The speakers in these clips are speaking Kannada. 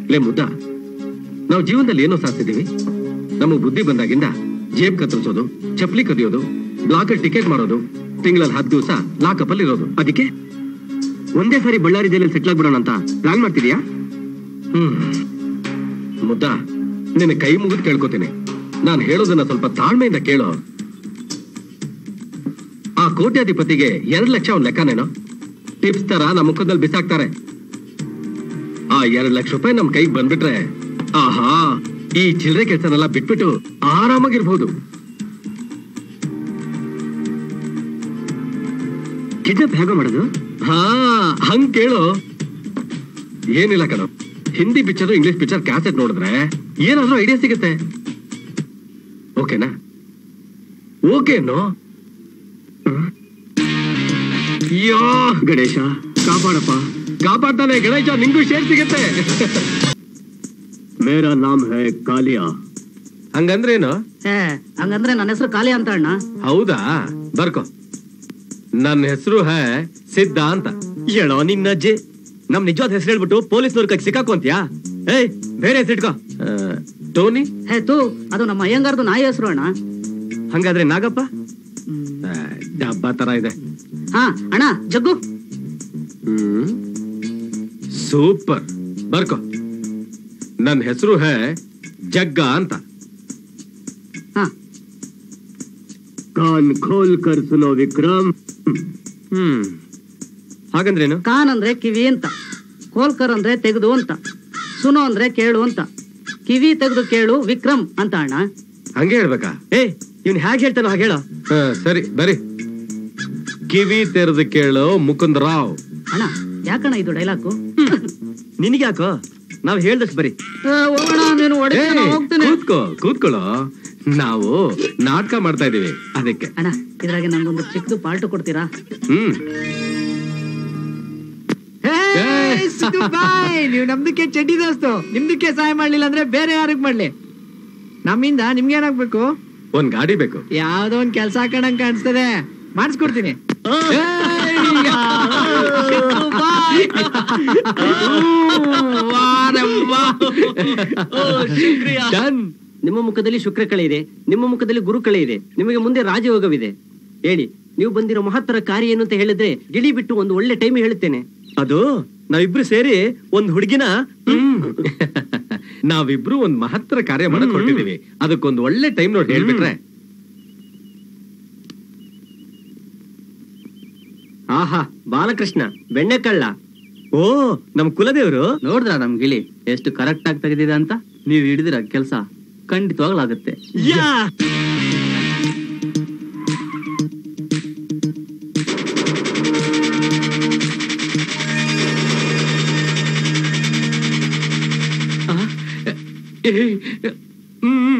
ಲೇ ಮುದ್ದ ನಾವು ಜೀವನದಲ್ಲಿ ಏನೋ ಸಾಧಿಸಿದೀವಿ ನಮಗೆ ಬುದ್ಧಿ ಬಂದಾಗಿಂದ ಜೇಬ್ ಕತ್ತರಿಸೋದು ಚಪ್ಲಿ ಕದಿಯೋದು ಬ್ಲಾಕಲ್ಲಿ ಟಿಕೆಟ್ ಮಾಡೋದು ತಿಂಗಳಲ್ಲಿ ಹತ್ತು ದಿವಸ ಲಾಕಪ್ ಅಲ್ಲಿ ಇರೋದು ಅದಕ್ಕೆ ಒಂದೇ ಸಾರಿ ಬಳ್ಳಾರಿ ಜೈಲಲ್ಲಿ ಸೆಟ್ಲ್ ಆಗ್ಬಿಡೋಣ ಅಂತ ಪ್ಲಾನ್ ಮಾಡ್ತಿದ್ಯಾ ಹ್ಮ್ ಮುದ್ದ ನಿನ್ನ ಕೈ ಮುಗಿದು ಕೇಳ್ಕೊತೀನಿ ನಾನು ಹೇಳೋದನ್ನ ಸ್ವಲ್ಪ ತಾಳ್ಮೆಯಿಂದ ಕೇಳೋ ಆ ಕೋಟ್ಯಾಧಿಪತಿಗೆ ಎರಡ್ ಲಕ್ಷ ಒಂದ್ ಲೆಕ್ಕನೇನೋ ಟಿಪ್ಸ್ ತರ ನಮ್ಮ ಮುಖದಲ್ಲಿ ಬಿಸಾಕ್ತಾರೆ ಆ ಎರಡ್ ಲಕ್ಷ ರೂಪಾಯಿ ನಮ್ ಕೈಗೆ ಬಂದ್ಬಿಟ್ರೆ ಆಹಾ ಈ ಚಿಲ್ಲರೆ ಕೆಲಸನೆಲ್ಲ ಬಿಟ್ಬಿಟ್ಟು ಆರಾಮಾಗಿರ್ಬೋದು ಕಿಡ್ನಾಪ್ ಹೇಗೋ ಮಾಡೋದು ಹಾ ಹಂಗ್ ಕೇಳು ಏನಿಲ್ಲ ಕಣ Hindi picture English picture cassette ನೋಡಿದ್ರೆ ಏನಾದ್ರೂ ಐಡಿಯಾ ಸಿಗುತ್ತೆ ಓಕೆನಾ ಓಕೆನೋ ಅಯ್ಯೋ ಗಣೇಶ ಕಾಪಾಡಪ್ಪ ಕಾಪಾಡ್ತಾನೆ ಗಣೇಶ ನಿಂಗೂ ಶೇರ್ ಸಿಗುತ್ತೆ ಮೇರಾ ನಾಮ್ ಹೈ ಕಾಲಿಯಾ ಹಂಗಂದ್ರೇನು ಏ ಹಂಗಂದ್ರೆ ನನ್ನ ಹೆಸರು ಕಾಲಿ ಅಂತ ಅಣ್ಣ ಹೌದಾ ಬರ್ಕೋ ನನ್ನ ಹೆಸರು ಹೇ ಸಿದ್ಧ ಅಂತ ಹೇಳೋ ನಿನ್ನ ಅಜ್ಜಿ ನಮ್ ನಿಜವಾದ ಹೆಸರು ಹೇಳ್ಬಿಟ್ಟು ಪೊಲೀಸ್ನವ್ರ ಕೈ ಸಿಕ್ಕಾಕೊಂತ್ಯಾ ಏಯ್ ಬೇರೆ ಹೆಸರು ಇಟ್ಕೋ ಆ, ಟೋನಿ ಹೇ ತೂ ಅದು ನಮ್ಮ ಅಯ್ಯಂಗಾರ್ದು ನಾಯಿ ಹೆಸರು ಅಣ್ಣ ಹಂಗಾದ್ರೆ ನಾಗಪ್ಪ ಆ, ಡಬ್ಬ ತರ ಇದೆ ಹಾ ಅಣ್ಣ ಜಗ್ಗು ಹ್ಮ್ ಸೂಪರ್ ಬರ್ಕೋ ನನ್ನ ಹೆಸರು ಹೇ ಜಗ್ಗ ಅಂತ ಹಾ ಕಾನ್ ಖೋಲ್ ಕರ್ ಸುನೋ ವಿಕ್ರಮ್ ಹ್ಮ್ ಹಾಗಂದ್ರೇನು ಕಾನ್ ಅಂದ್ರೆ ಕಿವಿ ಅಂತ ಕೋಲ್ಕರ್ ಅಂದ್ರೆ ತೆಗೆದು ಅಂತ ಸುನೋ ಅಂದ್ರೆ ಕೇಳು ಅಂತ ಕಿವಿ ತೆಗೆದು ಕೇಳು ವಿಕ್ರಮ್ ಅಂತ ಅಣ್ಣ ಹಂಗೆ ಹೇಳ್ಬೇಕಾ ಏ ಇವ್ನ್ ಹೇಗೆ ಹೇಳ್ತಾನೋ ಹಾಗೆ ಹೇಳೋ ಹಾ, ಸರಿ ಬರಿ ಕಿವಿ ತೆರೆದು ಕೇಳೋ ಮುಕುಂದ್ ರಾವ್ ಅಣ್ಣ ಯಾಕಣ್ಣ ಇದು ಡೈಲಾಗು ನಿನಗೆ ಯಾಕೋ ನಾವ್ ಹೇಳ್ದಷ್ಟು ಬರಿ ಹೋಗೋಣ ನೀನು ಏ, ಹೊಡಿತೀನಿ ಹೋಗ್ತೀನಿ ಕೂತ್ಕೋ ಕೂತ್ಕೊಳ್ಳೋ ನಾವು ನಾಟಕ ಮಾಡ್ತಾ ಇದೀವಿ ಅದಕ್ಕೆ ಅಣ್ಣ ಇದ್ರಾಗೆ ನಂಗೊಂದು ಚಿಕ್ಕದು ಪಾಲ್ಟು ಕೊಡ್ತೀರಾ ಹ್ಮ್ ನೀವು ನಮ್ದಕ್ಕೆ ಚಡ್ಡಿ ದೋಸ್ತು ನಿಮ್ದಕ್ಕೆ ಸಹಾಯ ಮಾಡ್ಲಿಲ್ಲ ಅಂದ್ರೆ ಬೇರೆ ಯಾರಿಗ್ ಮಾಡ್ಲಿ ನಮ್ಮಿಂದ ನಿಮ್ಗೆ ಏನಾಗ್ಬೇಕು ಒಂದ್ ಗಾಡಿ ಬೇಕು ಯಾವ್ದೋ ಒಂದ್ ಕೆಲ್ಸ ಹಾಕೊಂಡಂಗ್ ಕಾಣಿಸ್ತದೆ ಮಾಡಿಸ್ಕೊಡ್ತೀನಿ ಡನ್ ನಿಮ್ಮ ಮುಖದಲ್ಲಿ ಶುಕ್ರ ಕಳೆ ಇದೆ ನಿಮ್ಮ ಮುಖದಲ್ಲಿ ಗುರು ಕಳೆ ಇದೆ ನಿಮಗೆ ಮುಂದೆ ರಾಜಯೋಗವಿದೆ ಹೇಳಿ ನೀವು ಬಂದಿರೋ ಮಹತ್ತರ ಕಾರ್ಯ ಏನು ಅಂತ ಹೇಳಿದ್ರೆ ಗಿಳಿ ಬಿಟ್ಟು ಒಂದು ಒಳ್ಳೆ ಟೈಮ್ ಹೇಳುತ್ತೇನೆ ಅದು ನಾವಿಬ್ರು ಸೇರಿ ಒಂದ್ ಹುಡುಗಿನ ಹ್ಮ್ ನಾವಿಬ್ರು ಒಂದ್ ಮಹತ್ತರ ಕಾರ್ಯ ಮಾಡಕ್ ಹೊರಟಿದೀವಿ ಅದಕ್ಕೊಂದು ಒಳ್ಳೆ ಟೈಮ್ ನೋಡಿ ಹೇಳ್ಬಿಟ್ರೆ ಆಹಾ ಬಾಲಕೃಷ್ಣ ಬೆಣ್ಣೆ ಕಳ್ಳ ಓ ನಮ್ ಕುಲದೇವ್ರು ನೋಡಿದ್ರ ನಮ್ ಗಿಳಿ ಎಷ್ಟು ಕರೆಕ್ಟ್ ಆಗಿ ತೆಗೆದಿದೆ ಅಂತ ನೀವು ಹಿಡಿದಿರ ಕೆಲಸ ಖಂಡಿತವಾಗ್ಲಾಗುತ್ತೆ ಯಾ ಹ್ಮ್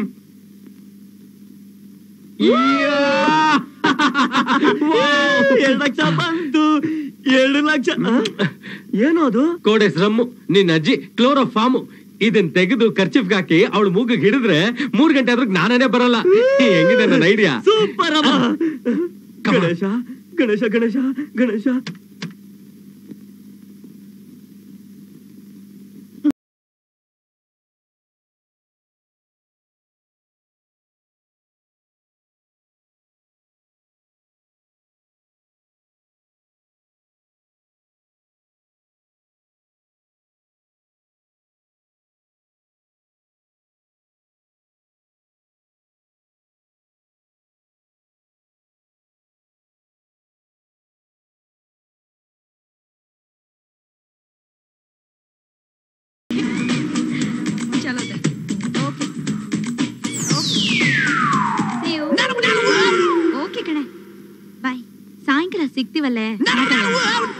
ಎರಡ್ ಲಕ್ಷ ಬಂತು ಎರಡು ಲಕ್ಷ ಆ? ಏನೋ ಅದು ಕೋಡೆಸ್ ರಮ್ಮು ನಿನ್ನ ಅಜ್ಜಿ ಕ್ಲೋರೋಫಾಮು ಇದನ್ ತೆಗೆದು ಖರ್ಚಿಫ್ಗೆ ಹಾಕಿ ಅವಳು ಮೂಗಿಗೆ ಹಿಡಿದ್ರೆ ಮೂರ್ ಗಂಟೆ ಆದ್ರೂ ಜ್ಞಾನನೇ ಬರಲ್ಲ ಹೆಂಗಿದೆ ನನ್ನ ಐಡಿಯಾ ಸೂಪರ್ ಅಮ್ಮ ಗಣೇಶ ಗಣೇಶ ಗಣೇಶ ಗಣೇಶ ಚಲೋ ಓಕೆ ಓಕೆ ಕಣೆ ಬಾಯ್ ಸಾಯಂಕಾಲ ಸಿಗ್ತೀವಲ್ಲೇ ಮಾತಾಡೋಣ.